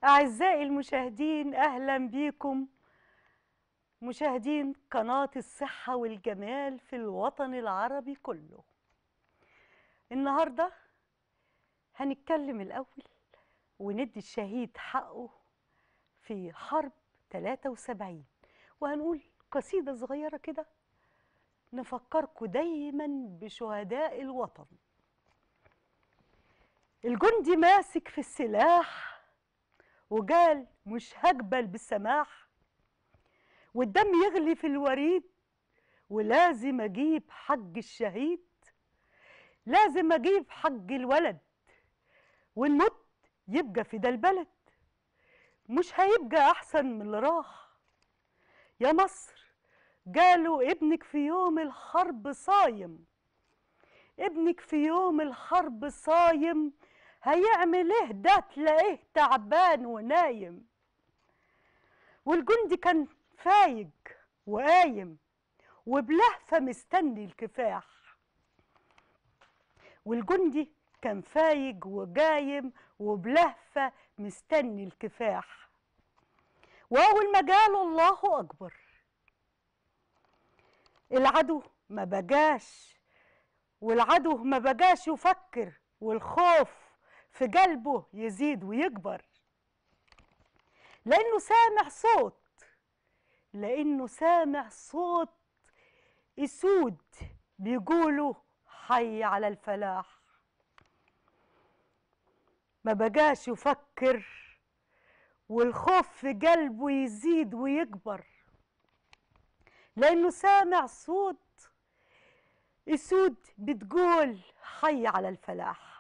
أعزائي المشاهدين أهلا بيكم مشاهدين قناة الصحة والجمال في الوطن العربي كله النهاردة هنتكلم الأول وندي الشهيد حقه في حرب 73 وهنقول قصيدة صغيرة كده نفكركم دايما بشهداء الوطن الجندي ماسك في السلاح وقال مش هقبل بالسماح والدم يغلي في الوريد ولازم اجيب حق الشهيد لازم اجيب حق الولد ونمت يبقى في ده البلد مش هيبقى احسن من اللي راح يا مصر قالوا ابنك في يوم الحرب صايم ابنك في يوم الحرب صايم هيعمل ايه ده تلاقيه تعبان ونايم والجندي كان فايق وقايم وبلهفة مستني الكفاح والجندي كان فايق وقايم وبلهفة مستني الكفاح وأول ما قالوا الله أكبر العدو ما بقاش والعدو ما بقاش يفكر والخوف في قلبه يزيد ويكبر لأنه سامع صوت لأنه سامع صوت أسود بيقولوا حي على الفلاح ما بقاش يفكر والخوف في قلبه يزيد ويكبر لأنه سامع صوت أسود بتقول حي على الفلاح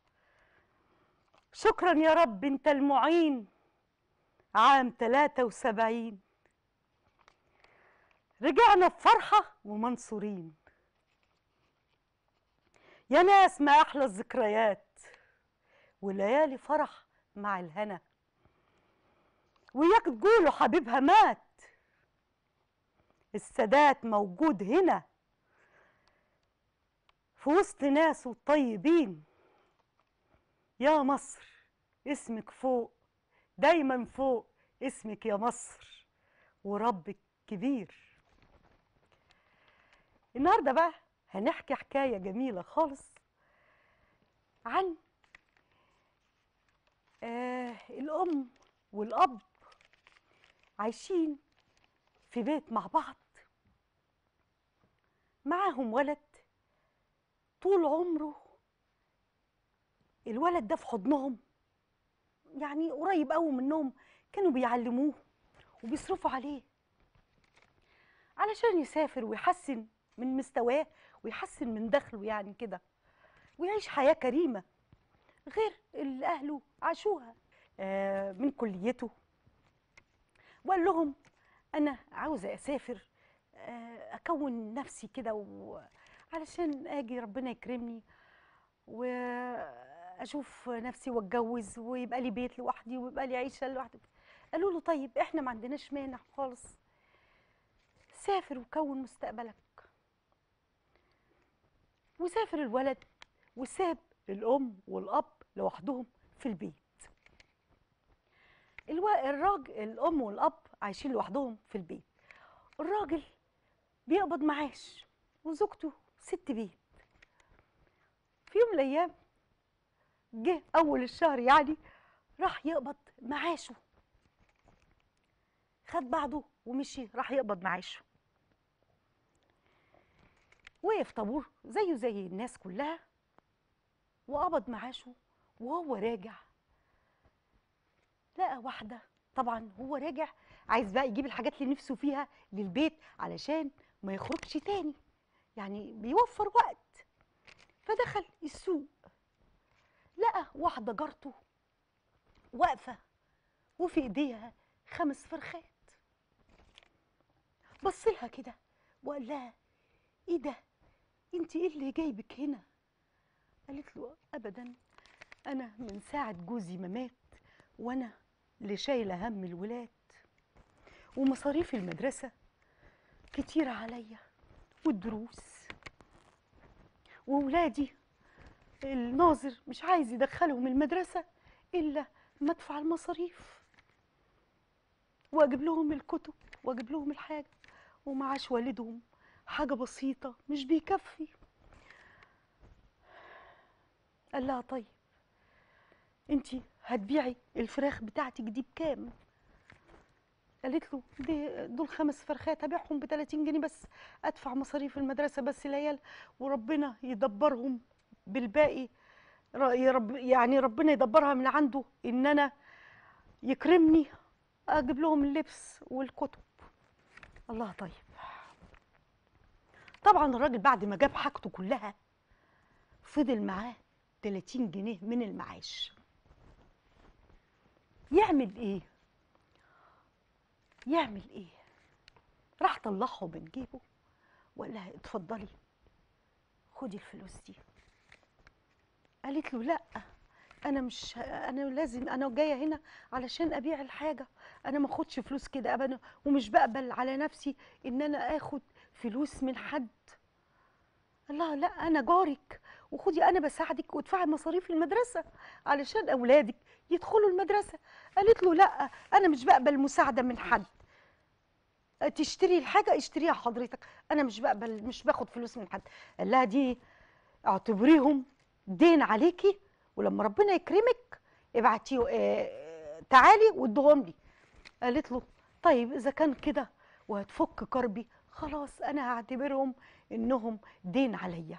شكرا يا رب انت المعين عام 73 رجعنا بفرحة ومنصورين يا ناس ما أحلى الذكريات وليالي فرح مع الهنا وياك تقولوا حبيبها مات السادات موجود هنا في وسط ناس طيبين يا مصر اسمك فوق دايما فوق اسمك يا مصر وربك كبير النهارده بقى هنحكي حكايه جميله خالص عن آه الام والاب عايشين في بيت مع بعض معاهم ولد طول عمره الولد ده في حضنهم يعني قريب قوي منهم كانوا بيعلموه وبيصرفوا عليه علشان يسافر ويحسن من مستواه ويحسن من دخله يعني كده ويعيش حياة كريمة غير اللي أهله عاشوها آه من كليته وقال لهم أنا عاوزة أسافر آه أكون نفسي كده علشان أجي ربنا يكرمني وأشوف نفسي وأتجوز ويبقى لي بيت لوحدي ويبقى لي عيشة لوحدي قالوا له طيب إحنا ما عندناش مانع خالص سافر وكون مستقبلك وسافر الولد وساب الأم والأب لوحدهم في البيت الو... الراجل الأم والأب عايشين لوحدهم في البيت الراجل بيقبض معاش وزوجته ست بيت في يوم من الأيام جه أول الشهر يعني راح يقبض معاشه خد بعضه ومشي راح يقبض معاشه وقف طابور زيه زي الناس كلها وقبض معاشه وهو راجع لقى واحدة طبعا هو راجع عايز بقى يجيب الحاجات اللي نفسه فيها للبيت علشان ما يخرجش تاني يعني بيوفر وقت فدخل السوق لقى واحدة جارته واقفة وفي ايديها خمس فرخات بص لها كده وقال لها ايه ده انت ايه اللي جايبك هنا قالت له ابدا انا من ساعه جوزي ما مات وانا اللي شايله هم الولاد ومصاريف المدرسه كتيره عليا والدروس وولادي الناظر مش عايز يدخلهم المدرسه الا ما ادفع المصاريف واجيب لهم الكتب واجيب لهم الحاجه ومعاش والدهم حاجه بسيطه مش بيكفي قال لها طيب انتي هتبيعي الفراخ بتاعتك دي بكام قالت له دي دول خمس فرخات هبيعهم ب 30 جنيه بس ادفع مصاريف المدرسه بس العيال وربنا يدبرهم بالباقي ر- يا رب يعني ربنا يدبرها من عنده ان انا يكرمني اجيب لهم اللبس والكتب الله طيب طبعا الراجل بعد ما جاب حاجته كلها فضل معاه 30 جنيه من المعاش يعمل ايه يعمل ايه راح طلعهم من جيبه وقال لها اتفضلي خدي الفلوس دي قالت له لا انا مش انا لازم انا جايه هنا علشان ابيع الحاجه انا ما اخدش فلوس كده ابدا ومش بقبل على نفسي ان انا اخد فلوس من حد قال لها لا انا جارك وخدي انا بساعدك وادفعي مصاريف المدرسه علشان اولادك يدخلوا المدرسه قالت له لا انا مش بقبل مساعده من حد تشتري الحاجه اشتريها حضرتك انا مش بقبل مش باخد فلوس من حد قال لها دي اعتبريهم دين عليكي ولما ربنا يكرمك ابعتيه آه، تعالي وادهم لي قالت له طيب اذا كان كده وهتفك كربي خلاص انا هعتبرهم انهم دين عليا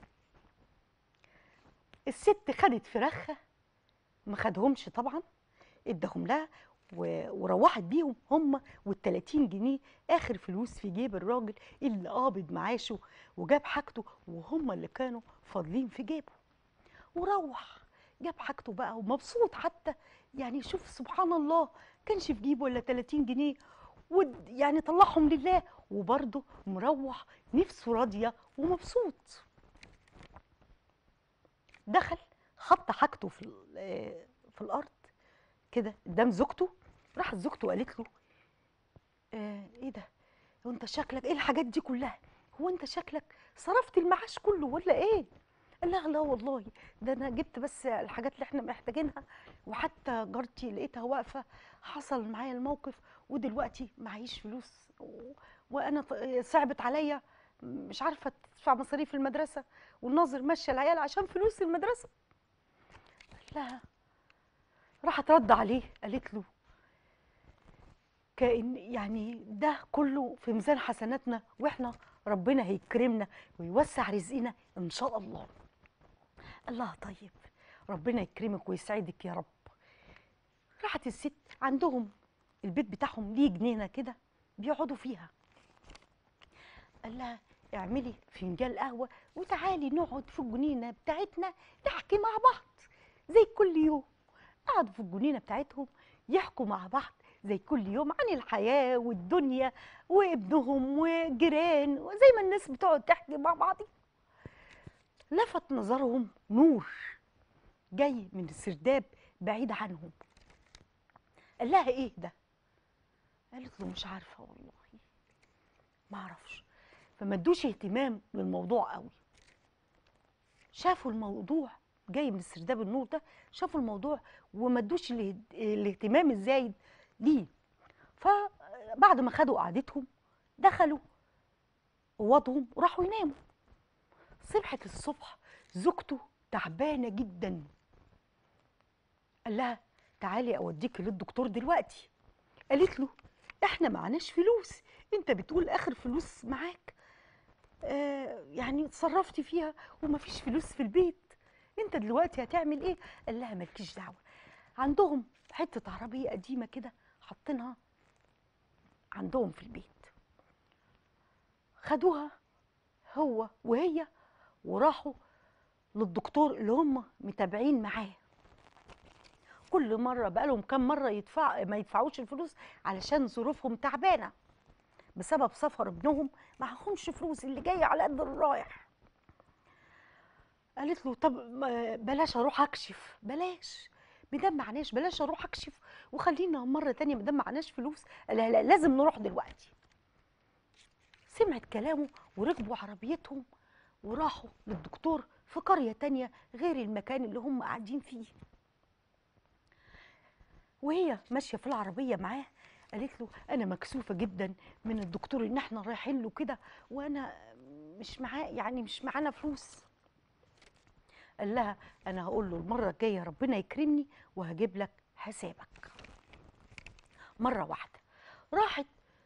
الست خدت فراخها ما خدهمش طبعا اداهم لها و- وروحت بيهم هم وال30 جنيه اخر فلوس في جيب الراجل اللي قابض معاشه وجاب حاجته وهم اللي كانوا فاضلين في جيبه وروح جاب حاجته بقى ومبسوط حتى يعني شوف سبحان الله كانش في جيبه ولا 30 جنيه ود يعني طلعهم لله وبرضه مروح نفسه راضيه ومبسوط دخل حط حاجته في ال- آه، في الارض كده قدام زوجته راحت زوجته قالت له آه ايه ده هو انت شكلك ايه الحاجات دي كلها هو انت شكلك صرفت المعاش كله ولا ايه قال لها لا والله ده انا جبت بس الحاجات اللي احنا محتاجينها وحتى جارتي لقيتها واقفه حصل معايا الموقف ودلوقتي معيش فلوس و... وانا ط- صعبت عليا مش عارفه تدفع مصاريف المدرسه والناظر ماشيه العيال عشان فلوس المدرسه لا راحت رد عليه قالت له كأن يعني ده كله في ميزان حسناتنا واحنا ربنا هيكرمنا ويوسع رزقنا ان شاء الله الله طيب ربنا يكرمك ويسعدك يا رب راحت الست عندهم البيت بتاعهم ليه جنينه كده بيقعدوا فيها قال لها اعملي فنجان قهوه وتعالي نقعد في الجنينه بتاعتنا نحكي مع بعض زي كل يوم قعدوا في الجنينه بتاعتهم يحكوا مع بعض زي كل يوم عن الحياه والدنيا وابنهم وجيران وزي ما الناس بتقعد تحكي مع بعض لفت نظرهم نور جاي من السرداب بعيد عنهم قال لها ايه ده قالت له مش عارفه والله ما اعرفش فما ادوش اهتمام للموضوع قوي شافوا الموضوع جاي من السرداب النور ده شافوا الموضوع وما ادوش اله- الاهتمام الزايد ليه فبعد ما خدوا قعدتهم دخلوا اوضهم وراحوا يناموا صبحت الصبح زوجته تعبانه جدا قال لها تعالي اوديكي للدكتور دلوقتي قالت له احنا معناش فلوس انت بتقول اخر فلوس معاك آه يعني اتصرفتي فيها ومفيش فلوس في البيت انت دلوقتي هتعمل ايه قال لها مالكيش دعوه عندهم حته عربيه قديمه كده حاطينها عندهم في البيت خدوها هو وهي وراحوا للدكتور اللي هم متابعين معاه كل مره بقالهم كام مره يدفع ما يدفعوش الفلوس علشان ظروفهم تعبانه بسبب سفر ابنهم معهمش فلوس اللي جاي على قد الرايح قالت له طب ما- بلاش اروح اكشف بلاش مدام معناش بلاش اروح اكشف وخلينا مره تانية مدام معناش فلوس قال لها لا لازم نروح دلوقتي سمعت كلامه وركبوا عربيتهم وراحوا للدكتور في قرية تانية غير المكان اللي هم قاعدين فيه وهي ماشيه في العربيه معاه قالت له انا مكسوفه جدا من الدكتور ان احنا رايحين له كده وانا مش معاه يعني مش معانا فلوس قال لها انا هقول له المره الجايه ربنا يكرمني وهجيب لك حسابك مره واحده راحت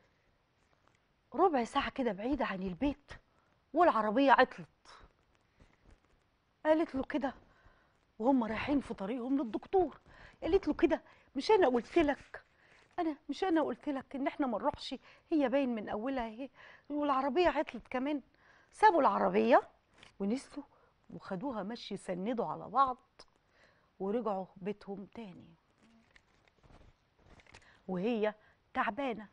ربع ساعه كده بعيده عن البيت والعربيه عطلت قالت له كده وهم رايحين في طريقهم للدكتور قالت له كده مش انا قلت لك انا مش انا قلت لك ان احنا ما نروحش هي باين من اولها اهي والعربيه عطلت كمان سابوا العربيه ونسوا وخدوها مشي سندوا على بعض ورجعوا بيتهم تاني وهي تعبانه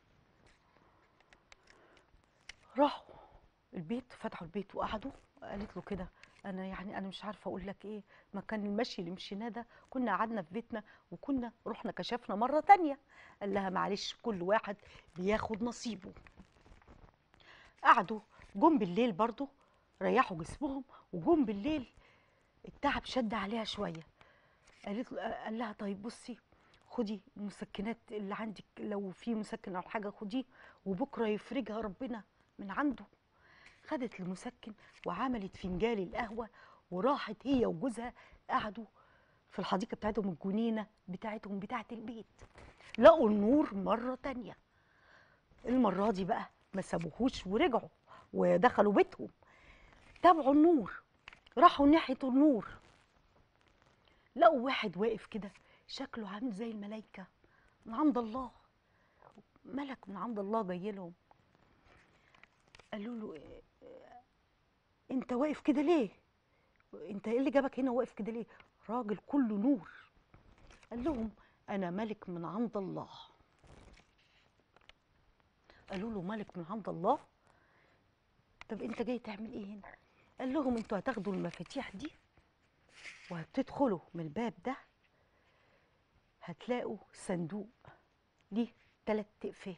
راحوا البيت فتحوا البيت وقعدوا قالت له كده انا يعني انا مش عارفه اقول لك ايه ما كان المشي اللي مشيناه ده كنا قعدنا في بيتنا وكنا رحنا كشفنا مره تانية قال لها معلش كل واحد بياخد نصيبه قعدوا جم بالليل برضو ريحوا جسمهم وجم بالليل التعب شد عليها شويه قالت له قال لها طيب بصي خدي المسكنات اللي عندك لو في مسكن او حاجه خديه وبكره يفرجها ربنا من عنده خدت المسكن وعملت فنجان القهوه وراحت هي وجوزها قعدوا في الحديقه بتاعتهم الجنينه بتاعتهم بتاعه البيت لقوا النور مره تانية المره دي بقى ما سابوهوش ورجعوا ودخلوا بيتهم تابعوا النور راحوا ناحيه النور لقوا واحد واقف كده شكله عامل زي الملايكه من عند الله ملك من عند الله جاي لهم قالوا له إيه إيه انت واقف كده ليه انت ايه اللي جابك هنا واقف كده ليه راجل كله نور قال لهم انا ملك من عند الله قالوا له ملك من عند الله طب انت جاي تعمل ايه هنا قال لهم انتوا هتاخدوا المفاتيح دي وهتدخلوا من الباب ده هتلاقوا صندوق ليه تلات اقفال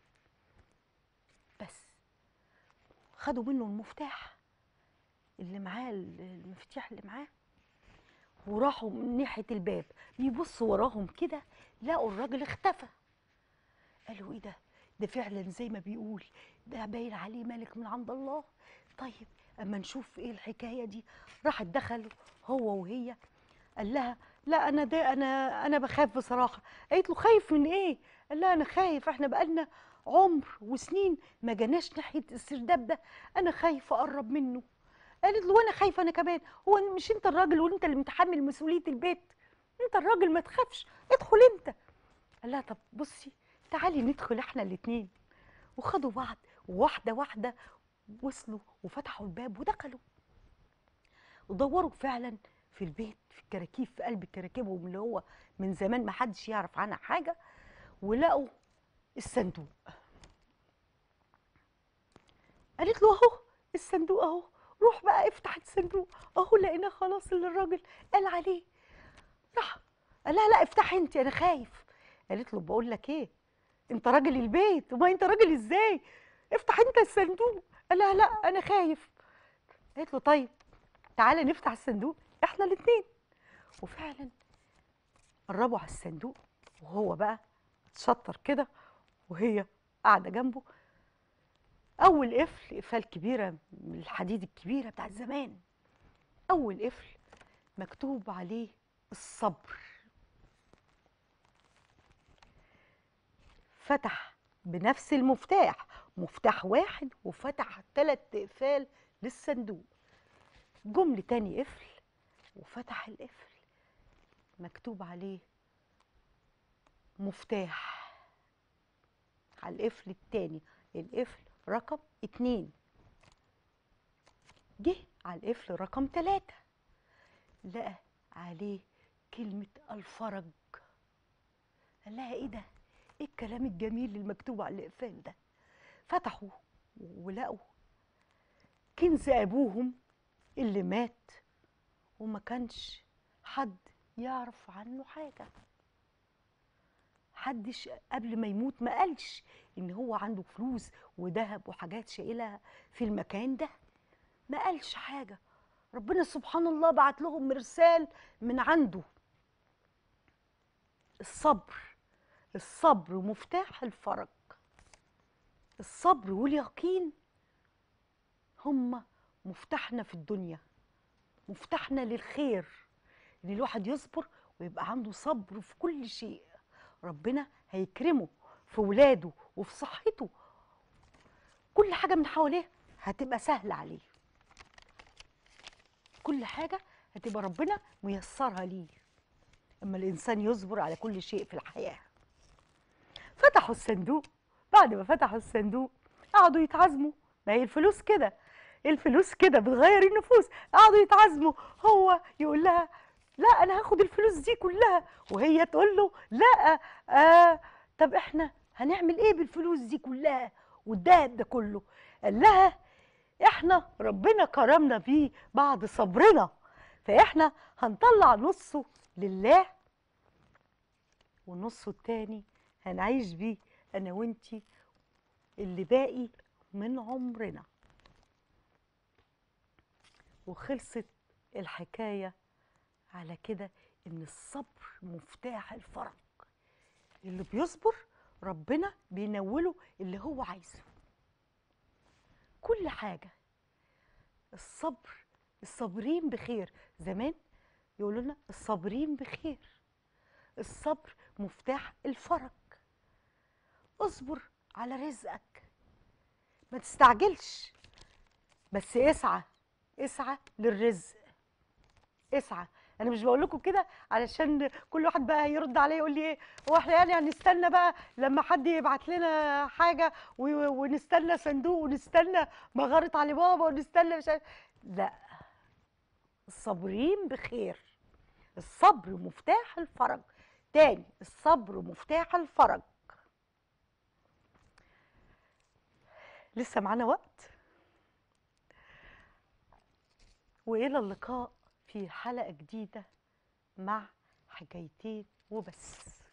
بس خدوا منه المفتاح اللي معاه المفتاح اللي معاه وراحوا من ناحيه الباب بيبصوا وراهم كده لقوا الراجل اختفى قالوا ايه ده ده فعلا زي ما بيقول ده باين عليه ملك من عند الله طيب اما نشوف ايه الحكايه دي راحت دخلوا هو وهي قال لها لا انا ده انا انا بخاف بصراحه قالت له خايف من ايه قال لها انا خايف احنا بقالنا عمر وسنين ما جناش ناحيه السرداب ده انا خايف اقرب منه قالت له وانا خايفه انا كمان هو مش انت الراجل وانت اللي متحمل مسؤوليه البيت انت الراجل ما تخافش ادخل انت قال لها طب بصي تعالي ندخل احنا الاتنين وخدوا بعض واحده واحده وصلوا وفتحوا الباب ودخلوا ودوروا فعلا في البيت في الكراكيب في قلب كراكيبهم اللي هو من زمان ما حدش يعرف عنها حاجه ولقوا الصندوق قالت له اهو الصندوق اهو روح بقى افتح الصندوق اهو لقيناه خلاص اللي الراجل قال عليه راح قال لها لا افتحي انت انا خايف قالت له بقول لك ايه انت راجل البيت وما انت راجل ازاي افتح انت الصندوق قال لها لا انا خايف قالت له طيب تعالى نفتح الصندوق احنا الاثنين وفعلا قربوا على الصندوق وهو بقى اتشطر كده وهي قاعده جنبه اول قفل قفال كبيره من الحديد الكبيره بتاعت زمان اول قفل مكتوب عليه الصبر فتح بنفس المفتاح مفتاح واحد وفتح ثلاث اقفال للصندوق جمل تاني قفل وفتح القفل مكتوب عليه مفتاح على القفل التاني القفل رقم اتنين جه على القفل رقم تلاتة لقى عليه كلمة الفرج قال لها ايه ده ايه الكلام الجميل المكتوب على القفال ده فتحوا ولقوا كنز ابوهم اللي مات وما كانش حد يعرف عنه حاجه حدش قبل ما يموت ما قالش ان هو عنده فلوس وذهب وحاجات شايلها في المكان ده ما قالش حاجه ربنا سبحان الله بعت لهم مرسال من عنده الصبر الصبر مفتاح الفرج الصبر واليقين هما مفتاحنا في الدنيا مفتاحنا للخير ان الواحد يصبر ويبقى عنده صبر في كل شيء ربنا هيكرمه في ولاده وفي صحته كل حاجه من حواليه هتبقى سهله عليه كل حاجه هتبقى ربنا ميسرها ليه اما الانسان يصبر على كل شيء في الحياه فتحوا الصندوق بعد ما فتحوا الصندوق قعدوا يتعزموا ما هي الفلوس كده الفلوس كده بتغير النفوس قعدوا يتعزموا هو يقول لها لا انا هاخد الفلوس دي كلها وهي تقول له لا آه طب احنا هنعمل ايه بالفلوس دي كلها والدهب ده كله قال لها احنا ربنا كرمنا بيه بعد صبرنا فاحنا هنطلع نصه لله والنص التاني هنعيش بيه انا وانتي اللي باقي من عمرنا وخلصت الحكايه على كده ان الصبر مفتاح الفرج اللي بيصبر ربنا بينوله اللي هو عايزه كل حاجه الصبر الصابرين بخير زمان يقولوا لنا الصابرين بخير الصبر مفتاح الفرج اصبر على رزقك ما تستعجلش بس اسعى اسعى للرزق اسعى انا مش بقول لكم كده علشان كل واحد بقى يرد عليا يقول لي ايه هو احنا يعني هنستنى بقى لما حد يبعت لنا حاجه و- ونستنى صندوق ونستنى مغاره علي بابا ونستنى مش عارف لا الصابرين بخير الصبر مفتاح الفرج تاني الصبر مفتاح الفرج لسه معانا وقت والى اللقاء في حلقه جديده مع حكايتين وبس